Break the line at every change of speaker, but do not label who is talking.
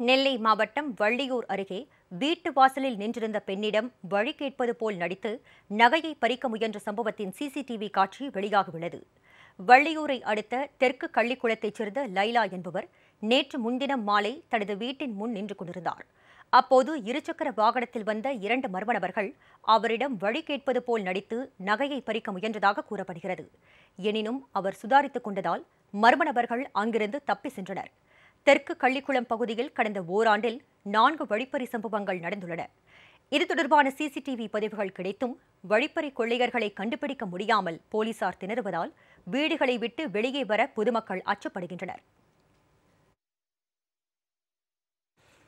நெல்லை மாவட்டம் வள்ளியூர் அருகே வீட்டு வாசலில் நின்றிருந்த பெண்ணிடம் வழி கேட்பது போல் நடித்து நகையை பறிக்க முயன்ற சம்பவத்தின் சிசிடிவி காட்சி வெளியாகியுள்ளது வள்ளியூரை அடுத்த தெற்கு கள்ளிக்குளத்தைச் சேர்ந்த லைலா என்பவர் நேற்று முன்தினம் மாலை தனது வீட்டின் முன் நின்று கொண்டிருந்தார் அப்போது இருசக்கர வாகனத்தில் வந்த இரண்டு மர்ம நபர்கள் அவரிடம் வழி கேட்பது போல் நடித்து நகையை பறிக்க முயன்றதாக கூறப்படுகிறது எனினும் அவர் சுதாரித்துக் கொண்டதால் மர்ம நபர்கள் அங்கிருந்து தப்பி சென்றனர் தெற்கு கள்ளிக்குளம் பகுதியில் கடந்த ஓராண்டில் நான்கு வழிப்பறி சம்பவங்கள் நடந்துள்ளன இது தொடர்பான சிசிடிவி பதிவுகள் கிடைத்தும் வழிப்பறி கொள்ளையர்களை கண்டுபிடிக்க முடியாமல் போலீசார் திணறுவதால் வீடுகளை விட்டு வெளியே வர பொதுமக்கள் அச்சப்படுகின்றனர்